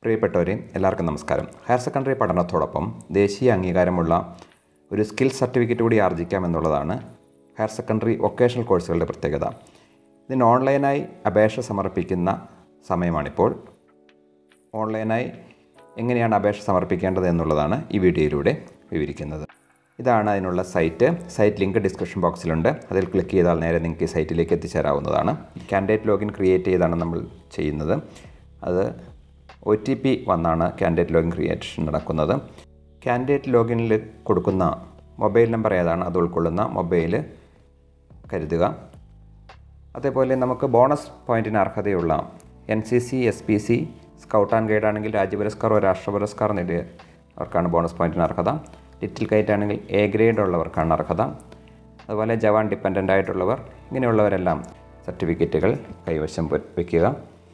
പ്രിയപ്പെട്ടവരെ എല്ലാവർക്കും നമസ്കാരം ഹയർ സെക്കൻഡറി പഠനത്തോടൊപ്പം ദേശീയ അംഗീകാരമുള്ള ഒരു സ്കിൽ സർട്ടിഫിക്കറ്റ് കൂടി ആർജിക്കാം എന്നുള്ളതാണ് ഹയർ സെക്കൻഡറി വൊക്കേഷണൽ കോഴ്സുകളുടെ പ്രത്യേകത ഇതിന് ഓൺലൈനായി അപേക്ഷ സമർപ്പിക്കുന്ന സമയമാണിപ്പോൾ ഓൺലൈനായി എങ്ങനെയാണ് അപേക്ഷ സമർപ്പിക്കേണ്ടത് എന്നുള്ളതാണ് ഈ വീഡിയോയിലൂടെ വിവരിക്കുന്നത് ഇതാണ് അതിനുള്ള സൈറ്റ് സൈറ്റ് ലിങ്ക് ഡിസ്ക്രിപ്ഷൻ ബോക്സിലുണ്ട് അതിൽ ക്ലിക്ക് ചെയ്താൽ നേരെ നിങ്ങൾക്ക് ഈ സൈറ്റിലേക്ക് എത്തിച്ചേരാവുന്നതാണ് കാൻഡിഡേറ്റ് ലോഗിൻ ക്രിയേറ്റ് ചെയ്താണ് നമ്മൾ ചെയ്യുന്നത് അത് ഒ ടി പി വന്നാണ് കാൻഡിഡേറ്റ് ലോഗിൻ ക്രിയേഷൻ നടക്കുന്നത് കാൻഡിഡേറ്റ് ലോഗിനിൽ കൊടുക്കുന്ന മൊബൈൽ നമ്പർ ഏതാണ് അത് ഉൾക്കൊള്ളുന്ന മൊബൈൽ കരുതുക അതേപോലെ നമുക്ക് ബോണസ് പോയിന്റിന് അർഹതയുള്ള N C C S P C scout and guide ആണെങ്കിൽ രാജ്യ പുരസ്കാരോ രാഷ്ട്ര പുരസ്കാരം നേടിയവർക്കാണ് ബോണസ് പോയിന്റിന് അർഹത ലിറ്റിൽ കൈറ്റ് ആണെങ്കിൽ എ ഗ്രേഡ് ഉള്ളവർക്കാണ് അർഹത അതുപോലെ ജവാൻ ഡിപ്പെൻഡൻ്റ് ആയിട്ടുള്ളവർ ഇങ്ങനെയുള്ളവരെല്ലാം സർട്ടിഫിക്കറ്റുകൾ കൈവശം വെ- വയ്ക്കുക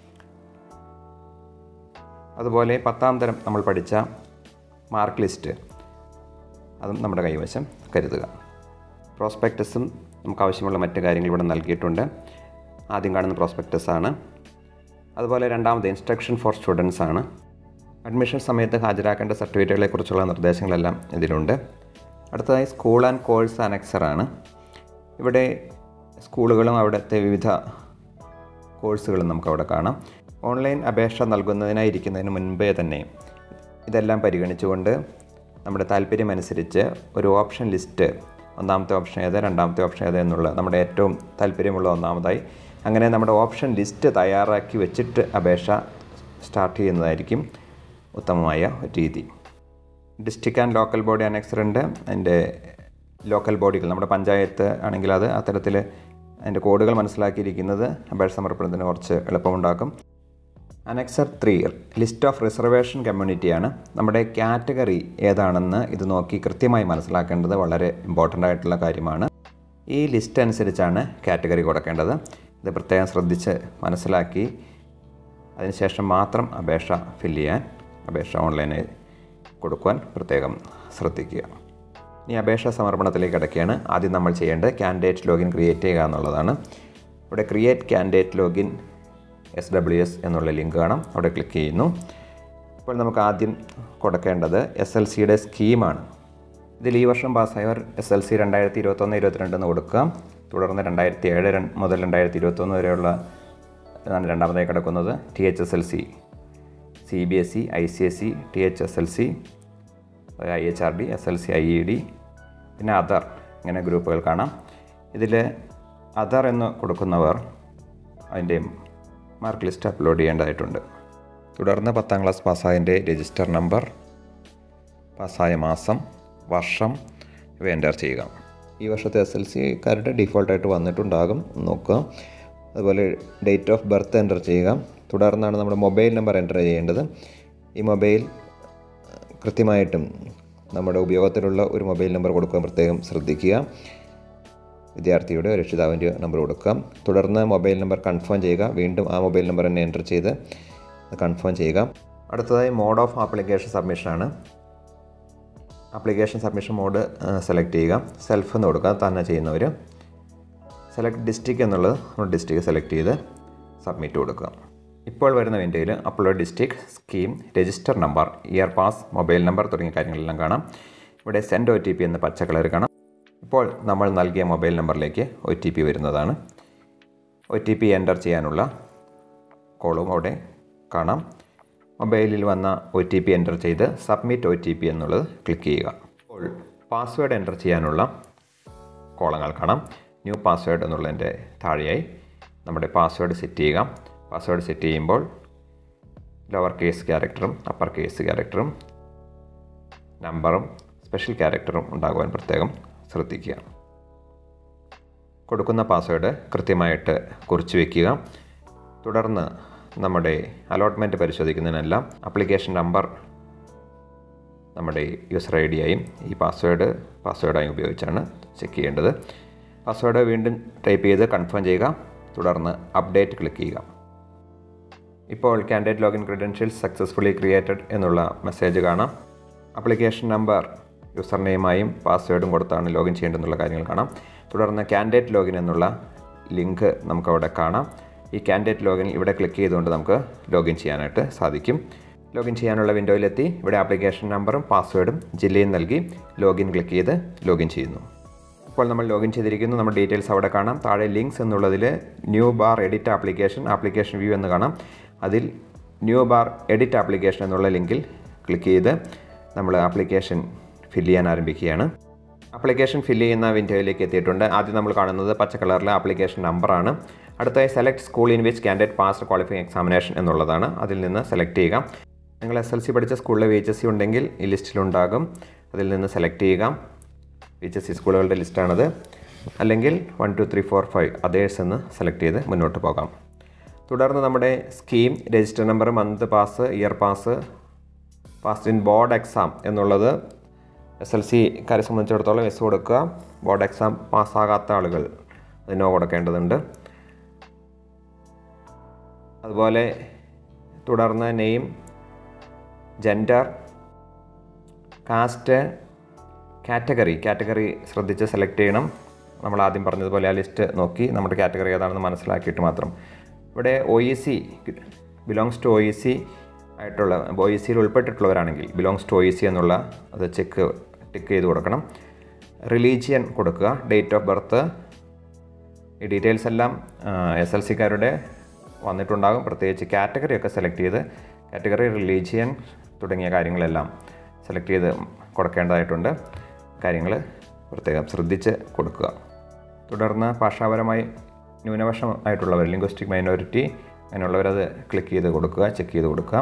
അതുപോലെ പത്താം തരം നമ്മൾ പഠിച്ച മാർക്ക് ലിസ്റ്റ് അതും നമ്മുടെ കൈവശം കരുതുക പ്രോസ്പെക്ടസും നമുക്ക് ആവശ്യമുള്ള മറ്റ് കാര്യങ്ങൾ ഇവിടെ നൽകിയിട്ടുണ്ട് ആദ്യം കാണുന്ന പ്രോസ്പെക്ടസ് ആണ് അതുപോലെ രണ്ടാമത് ഇൻസ്ട്രക്ഷൻ ഫോർ സ്റ്റുഡൻസ് ആണ് അഡ്മിഷൻ സമയത്ത് ഹാജരാക്കേണ്ട സർട്ടിഫിക്കറ്റുകളെക്കുറിച്ചുള്ള നിർദ്ദേശങ്ങളെല്ലാം ഇതിലുണ്ട് അടുത്തതായി സ്കൂൾ ആൻഡ് കോഴ്സ് അനക്സർ ആണ് ഇവിടെ സ്കൂളുകളും അവിടുത്തെ വിവിധ കോഴ്സുകളും നമുക്ക് അവിടെ കാണാം ഓൺലൈൻ അപേക്ഷ നൽകുന്നതിനായി ഇരിക്കുന്നതിന് മുൻപേ തന്നെ ഇതെല്ലാം പരിഗണിച്ചുകൊണ്ട് നമ്മുടെ താല്പര്യമനുസരിച്ച് ഒരു ഓപ്ഷൻ ലിസ്റ്റ് ഒന്നാമത്തെ ഓപ്ഷൻ ഏത് രണ്ടാമത്തെ ഓപ്ഷൻ ഏത് എന്നുള്ള നമ്മുടെ ഏറ്റവും താല്പര്യമുള്ള ഒന്നാമതായി അങ്ങനെ നമ്മുടെ ഓപ്ഷൻ ലിസ്റ്റ് തയ്യാറാക്കി വെച്ചിട്ട് അപേക്ഷ സ്റ്റാർട്ട് ചെയ്യുന്നതായിരിക്കും ഉത്തമമായ ഒരു രീതി district and local body annexure ഉണ്ട് അതിൻ്റെ ലോക്കൽ ബോഡികൾ നമ്മുടെ പഞ്ചായത്ത് ആണെങ്കിൽ അത് അത്തരത്തിൽ അതിൻ്റെ കോഡുകൾ മനസ്സിലാക്കിയിരിക്കുന്നത് അപേക്ഷ സമർപ്പണത്തിന് കുറച്ച് എളുപ്പമുണ്ടാക്കും annexure three list of reservation കമ്മ്യൂണിറ്റിയാണ് നമ്മുടെ കാറ്റഗറി ഏതാണെന്ന് ഇത് നോക്കി കൃത്യമായി മനസ്സിലാക്കേണ്ടത് വളരെ ഇമ്പോർട്ടൻ്റ് ആയിട്ടുള്ള കാര്യമാണ് ഈ ലിസ്റ്റ് അനുസരിച്ചാണ് കാറ്റഗറി കൊടുക്കേണ്ടത് ഇത് പ്രത്യേകം ശ്രദ്ധിച്ച് മനസ്സിലാക്കി അതിനുശേഷം മാത്രം അപേക്ഷ ഫില്ല് ചെയ്യാൻ അപേക്ഷ ഓൺലൈനായി കൊടുക്കുവാൻ പ്രത്യേകം ശ്രദ്ധിക്കുക ഇനി അപേക്ഷ സമർപ്പണത്തിലേക്ക് കിടക്കുകയാണ് ആദ്യം നമ്മൾ ചെയ്യേണ്ടത് കാൻഡിഡേറ്റ് ലോഗിൻ ക്രിയേറ്റ് ചെയ്യുക എന്നുള്ളതാണ് ഇവിടെ create candidate login S W S എന്നുള്ള ലിങ്ക് കാണാം അവിടെ ക്ലിക്ക് ചെയ്യുന്നു ഇപ്പോൾ നമുക്ക് ആദ്യം കൊടുക്കേണ്ടത് എസ് എൽ സിയുടെ സ്കീമാണ് ഇതിൽ ഈ വർഷം പാസ്സായവർ എസ് എൽ സി രണ്ടായിരത്തി ഇരുപത്തൊന്ന് ഇരുപത്തിരണ്ട് എന്ന് കൊടുക്കുക തുടർന്ന് രണ്ടായിരത്തി ഏഴ് രണ്ട് മുതൽ രണ്ടായിരത്തി ഇരുപത്തൊന്ന് വരെയുള്ള ഇതാണ് രണ്ടാമതായി കിടക്കുന്നത് T H S L C C B S E I C S C T H S L C I H R D S L C I E D പിന്നെ അതർ ഇങ്ങനെ ഗ്രൂപ്പുകൾ കാണാം ഇതിൽ അതർ എന്ന് കൊടുക്കുന്നവർ അതിൻ്റെ മാർക്ക് ലിസ്റ്റ് അപ്ലോഡ് ചെയ്യേണ്ടതായിട്ടുണ്ട് തുടർന്ന് പത്താം ക്ലാസ് പാസ്സായതിൻ്റെ രജിസ്റ്റർ നമ്പർ പാസ്സായ മാസം വർഷം ഇവ എൻ്റർ ചെയ്യുക ഈ വർഷത്തെ എസ് എൽ സിക്കാരുടെ ഡിഫോൾട്ടായിട്ട് വന്നിട്ടുണ്ടാകും നോക്കുക അതുപോലെ ഡേറ്റ് ഓഫ് ബർത്ത് എൻ്റർ ചെയ്യുക തുടർന്നാണ് നമ്മുടെ മൊബൈൽ നമ്പർ എൻ്റർ ചെയ്യേണ്ടത് ഈ മൊബൈൽ കൃത്യമായിട്ടും നമ്മുടെ ഉപയോഗത്തിലുള്ള ഒരു മൊബൈൽ നമ്പർ കൊടുക്കാൻ പ്രത്യേകം ശ്രദ്ധിക്കുക വിദ്യാർത്ഥിയുടെ രക്ഷിതാവിൻ്റെ നമ്പർ കൊടുക്കുക തുടർന്ന് മൊബൈൽ നമ്പർ കൺഫേം ചെയ്യുക വീണ്ടും ആ മൊബൈൽ നമ്പർ തന്നെ എൻ്റർ ചെയ്ത് കൺഫേം ചെയ്യുക അടുത്തതായി മോഡ് ഓഫ് ആപ്ലിക്കേഷൻ സബ്മിഷനാണ് ആപ്ലിക്കേഷൻ സബ്മിഷൻ മോഡ് സെലക്ട് ചെയ്യുക സെൽഫ് എന്ന് കൊടുക്കുക തന്നെ ചെയ്യുന്നവർ സെലക്ട് ഡിസ്ട്രിക്ട് എന്നുള്ളത് നമ്മൾ ഡിസ്ട്രിക്ട് സെലക്ട് ചെയ്ത് സബ്മിറ്റ് കൊടുക്കുക ഇപ്പോൾ വരുന്ന വിൻഡോയിൽ upload district scheme register number year pass mobile number തുടങ്ങിയ കാര്യങ്ങളെല്ലാം കാണാം ഇവിടെ സെൻഡ് ഒ ടി പി എന്ന പച്ച കളർ കാണാം ഇപ്പോൾ നമ്മൾ നൽകിയ മൊബൈൽ നമ്പറിലേക്ക് ഒ ടി പി വരുന്നതാണ് ഒ ടി പി എൻ്റർ ചെയ്യാനുള്ള കോളും അവിടെ കാണാം മൊബൈലിൽ വന്ന ഒ ടി പി എൻ്റർ ചെയ്ത് സബ്മിറ്റ് ഒ ടി പി എന്നുള്ളത് ക്ലിക്ക് ചെയ്യുക അപ്പോൾ പാസ്വേഡ് എൻ്റർ ചെയ്യാനുള്ള കോളങ്ങൾ കാണാം ന്യൂ പാസ്വേഡ് എന്നുള്ളതിൻ്റെ താഴെയായി നമ്മുടെ പാസ്വേഡ് സെറ്റ് ചെയ്യുക പാസ്വേഡ് സെറ്റ് ചെയ്യുമ്പോൾ ലോവർ കേസ് ക്യാരക്ടറും അപ്പർ കേസ് ക്യാരക്ടറും നമ്പറും സ്പെഷ്യൽ ക്യാരക്ടറും ഉണ്ടാകുവാൻ പ്രത്യേകം ശ്രദ്ധിക്കുക കൊടുക്കുന്ന പാസ്വേഡ് കൃത്യമായിട്ട് കുറിച്ച് വയ്ക്കുക തുടർന്ന് നമ്മുടെ അലോട്ട്മെൻറ്റ് പരിശോധിക്കുന്നതിനെല്ലാം ആപ്ലിക്കേഷൻ നമ്പർ നമ്മുടെ യൂസർ ഐ ഡിയായും ഈ പാസ്വേഡ് പാസ്വേഡായും ഉപയോഗിച്ചാണ് ചെക്ക് ചെയ്യേണ്ടത് പാസ്വേഡ് വീണ്ടും ടൈപ്പ് ചെയ്ത് കൺഫേം ചെയ്യുക തുടർന്ന് അപ്ഡേറ്റ് ക്ലിക്ക് ചെയ്യുക ഇപ്പോൾ candidate login credentials successfully created എന്നുള്ള മെസ്സേജ് കാണാം ആപ്ലിക്കേഷൻ നമ്പർ യൂസർ നെയിമായും പാസ്വേഡും കൊടുത്താണ് ലോഗിൻ ചെയ്യേണ്ടതെന്നുള്ള കാര്യങ്ങൾ കാണാം തുടർന്ന് കാൻഡിഡേറ്റ് ലോഗിൻ എന്നുള്ള ലിങ്ക് നമുക്കവിടെ കാണാം ഈ കാൻഡിഡേറ്റ് ലോഗിൻ ഇവിടെ ക്ലിക്ക് ചെയ്തുകൊണ്ട് നമുക്ക് ലോഗിൻ ചെയ്യാനായിട്ട് സാധിക്കും ലോഗിൻ ചെയ്യാനുള്ള വിൻഡോയിലെത്തി ഇവിടെ ആപ്ലിക്കേഷൻ നമ്പറും പാസ്വേഡും ജില്ലയും നൽകി ലോഗിൻ ക്ലിക്ക് ചെയ്ത് ലോഗിൻ ചെയ്യുന്നു ഇപ്പോൾ നമ്മൾ ലോഗിൻ ചെയ്തിരിക്കുന്നു നമ്മുടെ ഡീറ്റെയിൽസ് അവിടെ കാണാം താഴെ ലിങ്ക്സ് എന്നുള്ളതിൽ new bar edit application application view എന്ന് കാണാം അതിൽ ന്യൂ ബാർ എഡിറ്റ് ആപ്ലിക്കേഷൻ എന്നുള്ള ലിങ്കിൽ ക്ലിക്ക് ചെയ്ത് നമ്മൾ ആപ്ലിക്കേഷൻ ഫില്ല് ചെയ്യാൻ ആരംഭിക്കുകയാണ് ആപ്ലിക്കേഷൻ ഫില്ല് ചെയ്യുന്ന വിൻഡോയിലേക്ക് എത്തിയിട്ടുണ്ട് ആദ്യം നമ്മൾ കാണുന്നത് പച്ച കളറിലെ ആപ്ലിക്കേഷൻ നമ്പറാണ് അടുത്തായി select school in which candidate pass qualifying examination എന്നുള്ളതാണ് അതിൽ നിന്ന് സെലക്ട് ചെയ്യുക നിങ്ങൾ എസ് എൽ സി പഠിച്ച സ്കൂളിലെ വി എച്ച് എസ് സി ഉണ്ടെങ്കിൽ ഈ ലിസ്റ്റിലുണ്ടാകും അതിൽ നിന്ന് സെലക്ട് ചെയ്യുക വി എച്ച് എസ് സി സ്കൂളുകളുടെ ലിസ്റ്റാണത് അല്ലെങ്കിൽ one two three four five others എന്ന് സെലക്ട് ചെയ്ത് മുന്നോട്ട് പോകാം തുടർന്ന് നമ്മുടെ scheme register number month pass year pass pass in board exam എന്നുള്ളത് എസ് എൽ സിക്കാരെ സംബന്ധിച്ചിടത്തോളം എസ് കൊടുക്കുക ബോർഡ് എക്സാം പാസ്സാകാത്ത ആളുകൾ അതിനോ കൊടുക്കേണ്ടതുണ്ട് അതുപോലെ തുടർന്ന് name gender caste category category ശ്രദ്ധിച്ച് സെലക്ട് ചെയ്യണം നമ്മൾ ആദ്യം പറഞ്ഞതുപോലെ ആ ലിസ്റ്റ് നോക്കി നമ്മുടെ കാറ്റഗറി ഏതാണെന്ന് മനസ്സിലാക്കിയിട്ട് മാത്രം ഇവിടെ O E C belongs to O E C ആയിട്ടുള്ള ഒ ഇ സിയിൽ ഉൾപ്പെട്ടിട്ടുള്ളവരാണെങ്കിൽ belongs to O E C എന്നുള്ള അത് ചെക്ക് ടിക്ക് ചെയ്ത് കൊടുക്കണം റിലീജിയൻ കൊടുക്കുക ഡേറ്റ് ഓഫ് ബർത്ത് ഈ ഡീറ്റെയിൽസ് എല്ലാം എസ് എൽ സിക്കാരുടെ വന്നിട്ടുണ്ടാകും പ്രത്യേകിച്ച് കാറ്റഗറി ഒക്കെ സെലക്ട് ചെയ്ത് കാറ്റഗറി റിലീജിയൻ തുടങ്ങിയ കാര്യങ്ങളെല്ലാം സെലക്ട് ചെയ്ത് കൊടുക്കേണ്ടതായിട്ടുണ്ട് കാര്യങ്ങൾ പ്രത്യേകം ശ്രദ്ധിച്ച് കൊടുക്കുക തുടർന്ന് ഭാഷാപരമായി ന്യൂനപക്ഷം ആയിട്ടുള്ളവർ ലിംഗ്വിസ്റ്റിക് മൈനോറിറ്റി അങ്ങനെയുള്ളവരത് ക്ലിക്ക് ചെയ്ത് കൊടുക്കുക ചെക്ക് ചെയ്ത് കൊടുക്കുക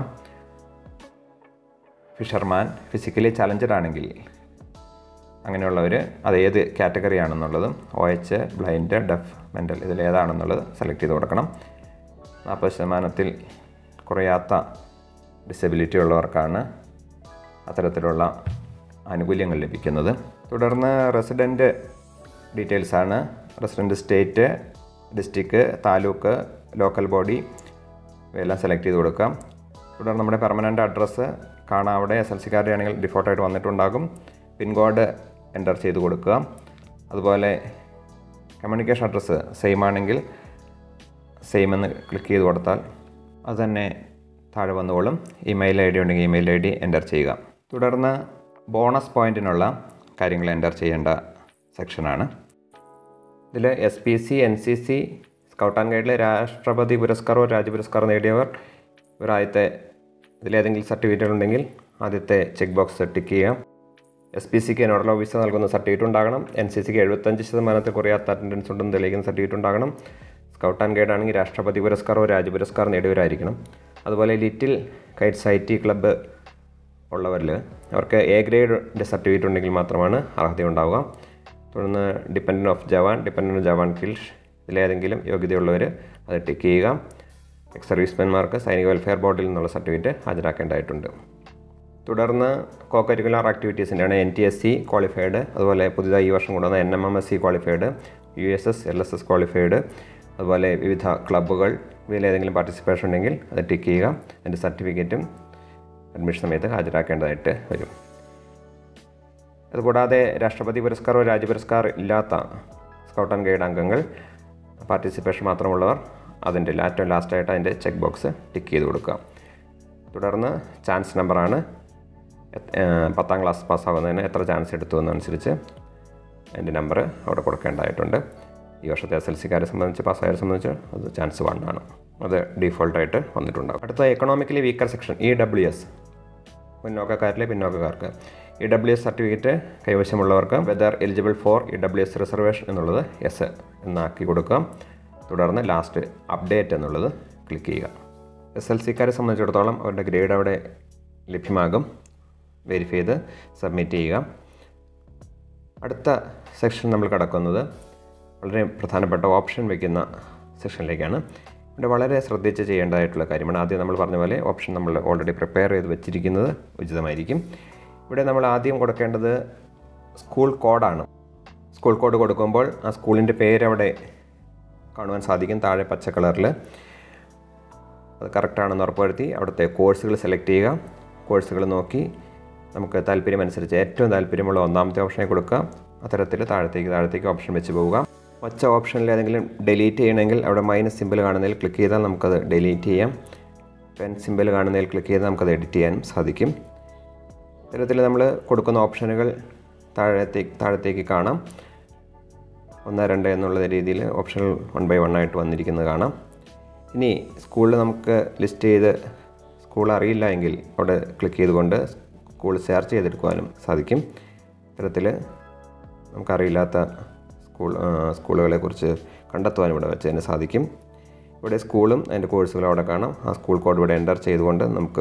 ഫിഷർമാൻ ഫിസിക്കലി ചലഞ്ചഡ് ആണെങ്കിൽ അങ്ങനെയുള്ളവർ അത് ഏത് കാറ്റഗറി ആണെന്നുള്ളതും O H blind deaf mental ഇതിലേതാണെന്നുള്ളത് സെലക്ട് ചെയ്ത് കൊടുക്കണം നാൽപ്പത് ശതമാനത്തിൽ കുറയാത്ത ഡിസബിലിറ്റി ഉള്ളവർക്കാണ് അത്തരത്തിലുള്ള ആനുകൂല്യങ്ങൾ ലഭിക്കുന്നത് തുടർന്ന് റെസിഡൻറ്റ് ഡീറ്റെയിൽസാണ് resident state district taluk local body ഇവയെല്ലാം സെലക്ട് ചെയ്ത് കൊടുക്കാം തുടർന്ന് നമ്മുടെ പെർമനൻ്റ് അഡ്രസ്സ് കാണാം അവിടെ എസ് എൽ സിക്കാരുടെ ആണെങ്കിൽ ഡിഫോൾട്ടായിട്ട് വന്നിട്ടുണ്ടാകും പിൻകോഡ് എൻ്റർ ചെയ്ത് കൊടുക്കുക അതുപോലെ കമ്മ്യൂണിക്കേഷൻ അഡ്രസ്സ് സെയിം ആണെങ്കിൽ സെയിം എന്ന് ക്ലിക്ക് ചെയ്ത് കൊടുത്താൽ അത് തന്നെ താഴെ വന്നുകൊള്ളും ഇമെയിൽ ഐ ഡി ഉണ്ടെങ്കിൽ ഇമെയിൽ ഐ ഡി എൻ്റർ ചെയ്യുക തുടർന്ന് ബോണസ് പോയിൻറ്റിനുള്ള കാര്യങ്ങൾ എൻ്റർ ചെയ്യേണ്ട സെക്ഷനാണ് ഇതിൽ S P C N C C scout and ഗൈഡിലെ രാഷ്ട്രപതി പുരസ്കാരമോ രാജ്യ പുരസ്കാരം നേടിയവർ ഇവർ ആദ്യത്തെ ഇതിലേതെങ്കിലും സർട്ടിഫിക്കറ്റ് ഉണ്ടെങ്കിൽ ആദ്യത്തെ ചെക്ക് ബോക്സ് ടിക്ക് ചെയ്യുക എസ് പി സിക്ക് നോഡൽ ഓഫീസർ നൽകുന്ന സർട്ടിഫിക്കറ്റ് ഉണ്ടാകണം എൻ സി സിക്ക് എഴുപത്തഞ്ച് ശതമാനത്തിൽ കുറയാത്ത അറ്റൻഡൻസ് ഉണ്ടെന്ന് തെളിയിക്കുന്ന സർട്ടിഫിക്കറ്റ് ഉണ്ടാകണം സ്കൗട്ട് ആൻഡ് ഗൈഡ് ആണെങ്കിൽ രാഷ്ട്രപതി പുരസ്കാരമോ രാജ്യ പുരസ്കാരം നേടിയവരായിരിക്കണം അതുപോലെ ലിറ്റിൽ കൈറ്റ് സൈറ്റി ക്ലബ്ബ് ഉള്ളവരിൽ അവർക്ക് എ ഗ്രേഡിൻ്റെ സർട്ടിഫിക്കറ്റ് ഉണ്ടെങ്കിൽ മാത്രമാണ് അർഹത ഉണ്ടാവുക തുടർന്ന് dependent of jawan dependent jawan കിൽഷ് ഇതിലേതെങ്കിലും യോഗ്യതയുള്ളവർ അത് ടിക്ക് ചെയ്യുക എക്സ് സർവീസ്മാൻമാർക്ക് സൈനിക വെൽഫെയർ ബോർഡിൽ നിന്നുള്ള സർട്ടിഫിക്കറ്റ് ഹാജരാക്കേണ്ടതായിട്ടുണ്ട് തുടർന്ന് കോ കരിക്കുലർ ആക്ടിവിറ്റീസിൻ്റെയാണ് N T S C qualified അതുപോലെ പുതിയതായി ഈ വർഷം കൊണ്ടുവന്ന N M M S C qualified U S S L S S qualified അതുപോലെ വിവിധ ക്ലബ്ബുകൾ ഇതിലേതെങ്കിലും പാർട്ടിസിപ്പേഷൻ ഉണ്ടെങ്കിൽ അത് ടിക്ക് ചെയ്യുക അതിൻ്റെ സർട്ടിഫിക്കറ്റും അഡ്മിഷൻ സമയത്ത് ഹാജരാക്കേണ്ടതായിട്ട് വരും അതുകൂടാതെ രാഷ്ട്രപതി പുരസ്കാരമോ രാജ്യ പുരസ്കാർ ഇല്ലാത്ത സ്കൗട്ട് ആൻഡ് ഗൈഡ് അംഗങ്ങൾ പാർട്ടിസിപ്പേഷൻ മാത്രമുള്ളവർ അതിൻ്റെ ഏറ്റവും ലാസ്റ്റായിട്ട് അതിൻ്റെ ചെക്ക് ബോക്സ് ടിക്ക് ചെയ്ത് കൊടുക്കുക തുടർന്ന് ചാൻസ് നമ്പറാണ് പത്താം ക്ലാസ് പാസ്സാകുന്നതിന് എത്ര ചാൻസ് എടുത്തു എന്നനുസരിച്ച് അതിൻ്റെ നമ്പർ അവിടെ കൊടുക്കേണ്ടതായിട്ടുണ്ട് ഈ വർഷത്തെ എസ് എൽ സിക്കാരെ സംബന്ധിച്ച് പാസ്സായവരെ സംബന്ധിച്ച് അത് ചാൻസ് വൺ ആണ് അത് ഡീഫോൾട്ടായിട്ട് വന്നിട്ടുണ്ടാകും അടുത്ത economically weaker section E W S മുന്നോക്കക്കാരിലെ പിന്നോക്കക്കാർക്ക് ഇ ഡബ്ല്യു എസ് സർട്ടിഫിക്കറ്റ് കൈവശമുള്ളവർക്ക് whether eligible for E W S reservation എന്നുള്ളത് എസ് എന്നാക്കി കൊടുക്കുക തുടർന്ന് ലാസ്റ്റ് അപ്ഡേറ്റ് എന്നുള്ളത് ക്ലിക്ക് ചെയ്യുക എസ് എൽ സിക്കാരെ സംബന്ധിച്ചിടത്തോളം അവരുടെ ഗ്രേഡ് അവിടെ ലഭ്യമാകും വെരിഫൈ ചെയ്ത് സബ്മിറ്റ് ചെയ്യുക അടുത്ത സെക്ഷൻ നമ്മൾ കടക്കുന്നത് വളരെ പ്രധാനപ്പെട്ട ഓപ്ഷൻ വയ്ക്കുന്ന സെക്ഷനിലേക്കാണ് ഇവിടെ വളരെ ശ്രദ്ധിച്ച് ചെയ്യേണ്ടതായിട്ടുള്ള കാര്യമാണ് ആദ്യം നമ്മൾ പറഞ്ഞ പോലെ ഓപ്ഷൻ നമ്മൾ ഓൾറെഡി പ്രിപ്പയർ ചെയ്ത് വെച്ചിരിക്കുന്നത് ഉചിതമായിരിക്കും ഇവിടെ നമ്മൾ ആദ്യം കൊടുക്കേണ്ടത് സ്കൂൾ കോഡാണ് സ്കൂൾ കോഡ് കൊടുക്കുമ്പോൾ ആ സ്കൂളിൻ്റെ പേരവിടെ കാണുവാൻ സാധിക്കും താഴെ പച്ച കളറിൽ അത് കറക്റ്റാണെന്ന് ഉറപ്പുവരുത്തി അവിടുത്തെ കോഴ്സുകൾ സെലക്ട് ചെയ്യുക കോഴ്സുകൾ നോക്കി നമുക്ക് താല്പര്യമനുസരിച്ച് ഏറ്റവും താല്പര്യമുള്ള ഒന്നാമത്തെ ഓപ്ഷനെ കൊടുക്കുക അത്തരത്തിൽ താഴത്തേക്ക് താഴത്തേക്ക് ഓപ്ഷൻ വെച്ച് പോവുക പച്ച ഓപ്ഷനിൽ ഏതെങ്കിലും ഡിലീറ്റ് ചെയ്യണമെങ്കിൽ അവിടെ മൈനസ് സിമ്പിൾ കാണുന്നതിൽ ക്ലിക്ക് ചെയ്താൽ നമുക്കത് ഡിലീറ്റ് ചെയ്യാം പെൻ സിമ്പിൾ കാണുന്നതിൽ ക്ലിക്ക് ചെയ്ത് നമുക്കത് എഡിറ്റ് ചെയ്യാനും സാധിക്കും ഇത്തരത്തിൽ നമ്മൾ കൊടുക്കുന്ന ഓപ്ഷനുകൾ താഴത്തേക്ക് താഴത്തേക്ക് കാണാം ഒന്ന് രണ്ട് എന്നുള്ള രീതിയിൽ ഓപ്ഷനുകൾ വൺ ബൈ വൺ ആയിട്ട് വന്നിരിക്കുന്നത് കാണാം ഇനി സ്കൂളിൽ നമുക്ക് ലിസ്റ്റ് ചെയ്ത് സ്കൂൾ അറിയില്ല എങ്കിൽ അവിടെ ക്ലിക്ക് ചെയ്തുകൊണ്ട് സ്കൂൾ സെർച്ച് ചെയ്തെടുക്കുവാനും സാധിക്കും ഇത്തരത്തിൽ നമുക്കറിയില്ലാത്ത സ്കൂൾ സ്കൂളുകളെ കുറിച്ച് കണ്ടെത്തുവാനും ഇവിടെ വെച്ച് തന്നെ സാധിക്കും ഇവിടെ സ്കൂളും അതിൻ്റെ കോഴ്സുകളും അവിടെ കാണാം ആ സ്കൂൾ കോഡ് ഇവിടെ എൻ്റർ ചെയ്തുകൊണ്ട് നമുക്ക്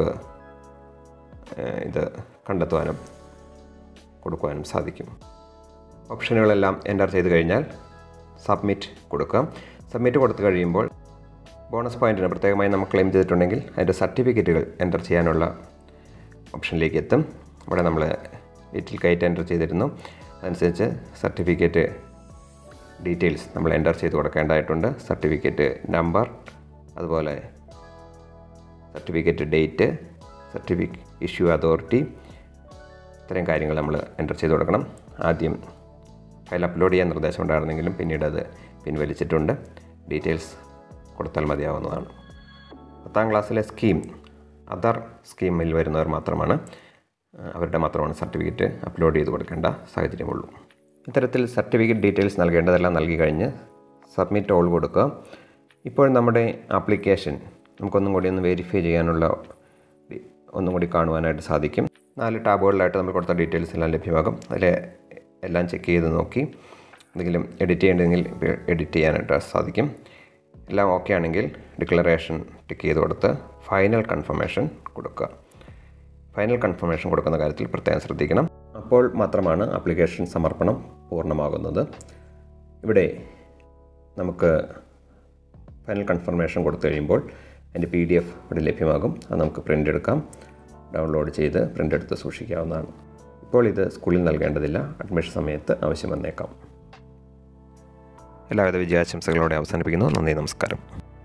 ഏഹ്, ഇത് കണ്ടെത്തുവാനും കൊടുക്കുവാനും സാധിക്കും ഓപ്ഷനുകളെല്ലാം എൻ്റർ ചെയ്ത് കഴിഞ്ഞാൽ സബ്മിറ്റ് കൊടുക്കാം സബ്മിറ്റ് കൊടുത്തു കഴിയുമ്പോൾ ബോണസ് പോയിന്റിന് പ്രത്യേകമായി നമ്മൾ ക്ലെയിം ചെയ്തിട്ടുണ്ടെങ്കിൽ അതിൻ്റെ സർട്ടിഫിക്കറ്റുകൾ എൻ്റർ ചെയ്യാനുള്ള ഓപ്ഷനിലേക്ക് എത്തും ഇവിടെ നമ്മൾ ലിറ്റിൽ കൈറ്റ് എൻ്റർ ചെയ്തിരുന്നു അതനുസരിച്ച് സർട്ടിഫിക്കറ്റ് ഡീറ്റെയിൽസ് നമ്മൾ എൻ്റർ ചെയ്ത് കൊടുക്കേണ്ടതായിട്ടുണ്ട് സർട്ടിഫിക്കറ്റ് നമ്പർ അതുപോലെ certificate date certificate issue authority ഇത്രയും കാര്യങ്ങൾ നമ്മൾ എൻ്റർ ചെയ്ത് കൊടുക്കണം ആദ്യം ഫയൽ അപ്ലോഡ് ചെയ്യാൻ നിർദ്ദേശം ഉണ്ടായിരുന്നെങ്കിലും പിന്നീട് അത് പിൻവലിച്ചിട്ടുണ്ട് ഡീറ്റെയിൽസ് കൊടുത്താൽ മതിയാവുന്നതാണ് പത്താം ക്ലാസ്സിലെ സ്കീം അതർ സ്കീമിൽ വരുന്നവർ മാത്രമാണ് ആ, അവരുടെ മാത്രമാണ് സർട്ടിഫിക്കറ്റ് അപ്ലോഡ് ചെയ്ത് കൊടുക്കേണ്ട സാഹചര്യമുള്ളൂ ഇത്തരത്തിൽ സർട്ടിഫിക്കറ്റ് ഡീറ്റെയിൽസ് നൽകേണ്ടതെല്ലാം നൽകി കഴിഞ്ഞ് സബ്മിറ്റ് ഓൾ കൊടുക്കുക ഇപ്പോൾ നമ്മുടെ ആപ്ലിക്കേഷൻ നമുക്കൊന്നും കൂടി ഒന്ന് വെരിഫൈ ചെയ്യാനുള്ള ഡി- ഒന്നും കൂടി കാണുവാനായിട്ട് സാധിക്കും നാല് ടാബുകളിലായിട്ട് നമ്മൾ കൊടുത്ത ഡീറ്റെയിൽസ് എല്ലാം ലഭ്യമാകും അതിൽ എല്ലാം ചെക്ക് ചെയ്ത് നോക്കി എന്തെങ്കിലും എഡിറ്റ് ചെയ്യേണ്ടെങ്കിൽ എഡിറ്റ് ചെയ്യാനായിട്ട് സാധിക്കും എല്ലാം ഓക്കെ ആണെങ്കിൽ ഡിക്ലറേഷൻ ടിക്ക് ചെയ്ത് കൊടുത്ത് ഫൈനൽ കൺഫർമേഷൻ കൊടുക്കുക ഫൈനൽ കൺഫർമേഷൻ കൊടുക്കുന്ന കാര്യത്തിൽ പ്രത്യേകം ശ്രദ്ധിക്കണം അപ്പോൾ മാത്രമാണ് ആപ്ലിക്കേഷൻ സമർപ്പണം പൂർണ്ണമാകുന്നത് ഇവിടെ നമുക്ക് ഫൈനൽ കൺഫർമേഷൻ കൊടുത്തു കഴിയുമ്പോൾ അതിൻ്റെ പി ഡി എഫ് ഇവിടെ ലഭ്യമാകും അത് നമുക്ക് പ്രിൻ്റ് എടുക്കാം ഡൗൺലോഡ് ചെയ്ത് പ്രിൻ്റ് എടുത്ത് സൂക്ഷിക്കാവുന്നതാണ് ഇപ്പോൾ ഇത് സ്കൂളിൽ നൽകേണ്ടതില്ല അഡ്മിഷൻ സമയത്ത് ആവശ്യം വന്നേക്കാം എല്ലാവിധ വിജയാശംസകളോടെ അവസാനിപ്പിക്കുന്നു നന്ദി നമസ്കാരം